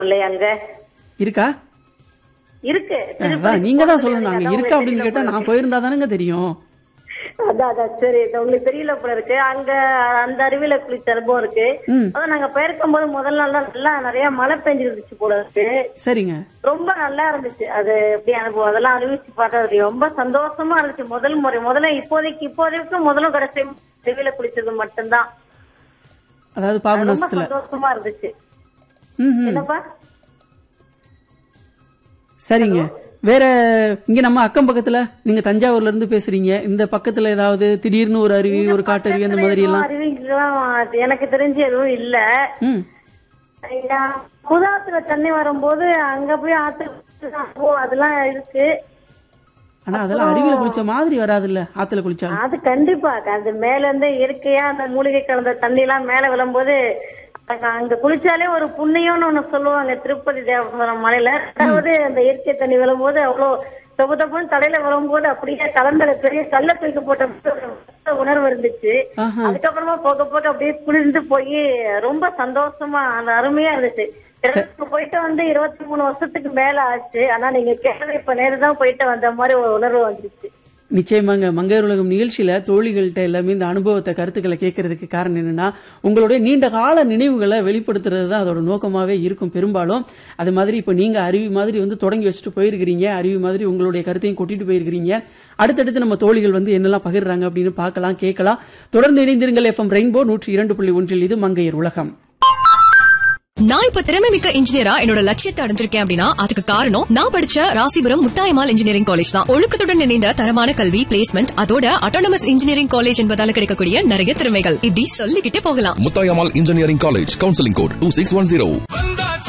இல்லையா அங்க இருக்கா இருக்கு அதான் நீங்க தான் சொல்லணும் அங்க இருக்கா அப்படின்னு கேட்டா நான் போயிருந்தா தானங்க தெரியும் அதான் அதான் சரி இது உங்களுக்கு தெரியல போல இருக்கு அங்க அந்த அருவியில குளிச்ச அனுபவம் இருக்கு ம் அதான் நாங்க போயிருக்கும் போது முதல் நாள் தான் நல்லா நிறைய மழை பெஞ்சிருந்துச்சு போல இருக்கு சரிங்க ரொம்ப நல்லா இருந்துச்சு அது எப்படி அனுபவம் அதெல்லாம் அனுபவிச்சு பார்த்தது ரொம்ப சந்தோஷமா இருந்துச்சு முதல் முறை முதல்ல இப்போதைக்கு இப்போதைக்கு முதலும் கடைசி அருவியில குளிச்சது மட்டும்தான் அதாவது ரொம்ப பாபநாசத்துல சந்தோஷமா இருந்துச்சு ம் ம். என்னப்பா சரிங்க வேற இங்க நம்ம அக்கம் பக்கத்துல நீங்க தஞ்சாவூர்ல இருந்து பேசுறீங்க இந்த பக்கத்துல ஏதாவது திடீர்னு ஒரு அருவி ஒரு காட்டருவி அந்த மாதிரி எல்லாம் அருவிங்கெல்லாம் அது எனக்கு தெரிஞ்சு எதுவும் இல்ல ம் ஐயா, குதாத்துல தண்ணி வரும்போது அங்க போய் ஆத்து ஓ அதெல்லாம் இருக்கு ஆனா அதெல்லாம் அருவியில குளிச்ச மாதிரி வராதுல்ல ஆத்துல குளிச்சா அது கண்டிப்பா அது மேல இருந்து இயற்கையா அந்த மூலிகை கலந்த தண்ணி எல்லாம் மேல விழும்போது அங்க அங்க குளிச்சாலே ஒரு புண்ணியம்னு ஒண்ணு சொல்லுவாங்க திருப்பதி தேவஸ்தானம் மலையில அதாவது அந்த இயற்கை தண்ணி விழும்போது அவ்வளவு தொப்பு தொப்புன்னு தலையில விழும்போது அப்படியே கலந்தல பெரிய கல்ல தூக்கி போட்ட மாதிரி ஒரு உணர்வு இருந்துச்சு ஆஹா அதுக்கப்புறமா போக போக அப்படியே குளிர்ந்து போய் ரொம்ப சந்தோஷமா அந்த அருமையா இருந்துச்சு எனக்கு போயிட்டு வந்து இருபத்தி மூணு வருஷத்துக்கு மேல ஆச்சு ஆனா நீங்க கேட்டது இப்ப நேரு தான் போயிட்டு வந்த மாதிரி ஒரு உணர்வு வந்துச்சு நிச்சயமாங்க மங்கையர் உலகம் நிகழ்ச்சியில தோழிகள்கிட்ட எல்லாமே இந்த அனுபவத்தை கருத்துக்களை கேட்கறதுக்கு காரணம் என்னன்னா உங்களுடைய நீண்ட கால நினைவுகளை வெளிப்படுத்துறது தான் அதோட நோக்கமாவே இருக்கும் பெரும்பாலும் அது மாதிரி இப்போ நீங்க அருவி மாதிரி வந்து தொடங்கி வச்சுட்டு போயிருக்கிறீங்க அருவி மாதிரி உங்களுடைய கருத்தையும் கொட்டிட்டு போயிருக்கிறீங்க அடுத்தடுத்து நம்ம தோழிகள் வந்து என்னெல்லாம் பகிர்றாங்க அப்படின்னு பார்க்கலாம் கேட்கலாம் தொடர்ந்து இணைந்திருங்கள் எஃப்எம் ரெயின்போ நூற்றி இரண்டு புள்ளி ஒன்றில் இது மங்கையர் உலகம் நான் இப்ப திறமை மிக்க இன்ஜினியரா என்னோட லட்சியத்தை அடைஞ்சிருக்கேன் அப்படின்னா அதுக்கு காரணம் நான் படிச்ச ராசிபுரம் முத்தாயமால் இன்ஜினியரிங் காலேஜ் தான் ஒழுக்கத்துடன் இணைந்த தரமான கல்வி பிளேஸ்மெண்ட் அதோட அட்டானமஸ் இன்ஜினியரிங் காலேஜ் என்பதால கிடைக்கக்கூடிய நிறைய திறமைகள் இப்படி சொல்லிக்கிட்டே போகலாம் Muthayammal engineering college counselling code two six one zero வந்த